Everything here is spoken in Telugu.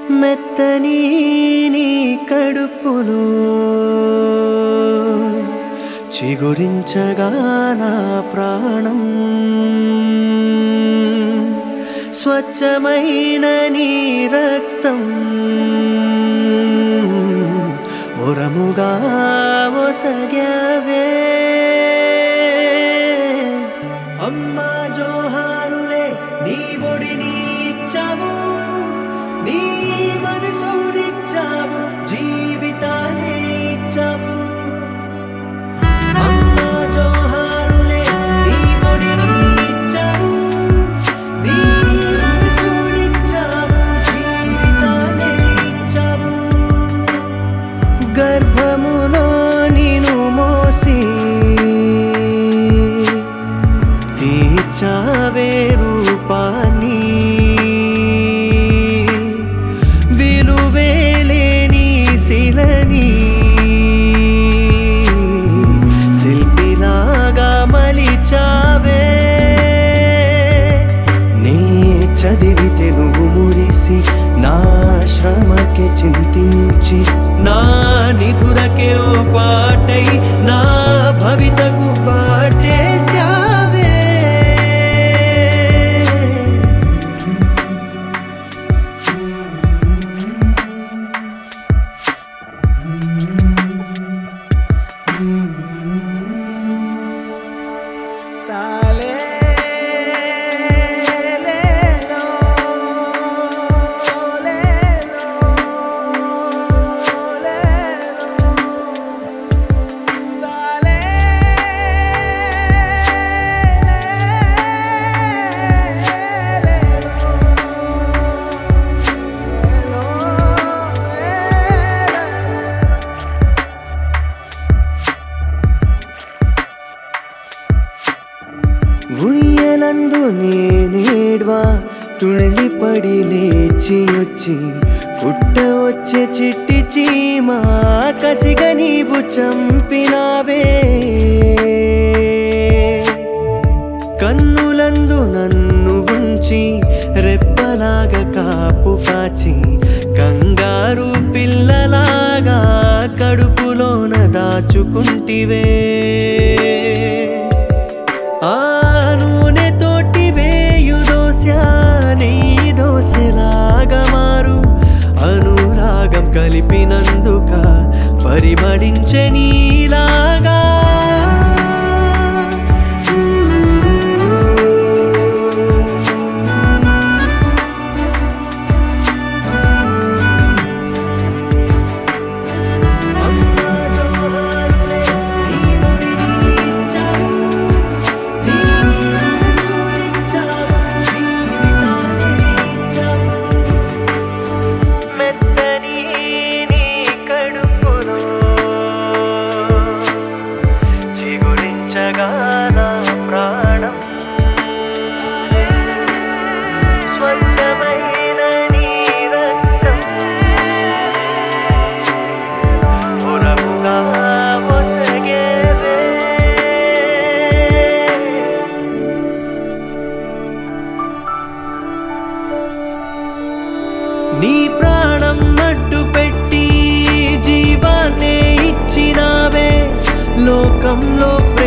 మెత్తని నీ కడుపులో చిగురించగా నా ప్రాణం స్వచ్ఛమైన నీ రక్తం ఉరముగా ఒసగావే అమ్మా జోహారులే నీ ఒడిని ఇచ్చావు నీ మనసునిచ్చావు జీవితాన్ని ఇచ్చావు అమ్మా జోహారులే నీ ఒడిని ఇచ్చావు నీ మనసునిచ్చావు జీవితాన్ని ఇచ్చావు గర్భములో నిను మోసి తీర్చావే రూపాన్ని విలువేలేని శిలని శిల్పిలాగా మలిచావే నే చదివితే నువ్వు మురిసి నా శ్రమకే చింతించి నా నిధురకే ఓ పాటై నా భవితకు పాటేశావే ఉయ్యలందు నేనేడ్వా తుళ్ళిపడి లేచి వచ్చి పుట్ట వచ్చే చిట్టి చీమ కసిగా నీవు చంపినావే కన్నులందు నన్ను ఉంచి రెప్పలాగా కాపు కాచి కంగారు పిల్లలాగా కడుపులోన దాచుకుంటివే ఆ నూనె తోటి వేయు దోశ నీ దోశలాగా మారు అనురాగం కలిపినందుక పరిమళించే నీలాగా అమ్మా జోహారులే నీ ఒడిని ఇచ్చావు నీ మనసునిచ్చావు జీవితాన్ని ఇచ్చావు మెత్తని నీ కడుపులో చిగురించగా నా ప్రాణం స్వచ్ఛమైన నీ రక్తం ఉరముగా ఒసగేవే. నీ ప్రాణం అడ్డు పెట్టి జీవాన్నే ఇచ్చినావే లోకంలో ప్రేమ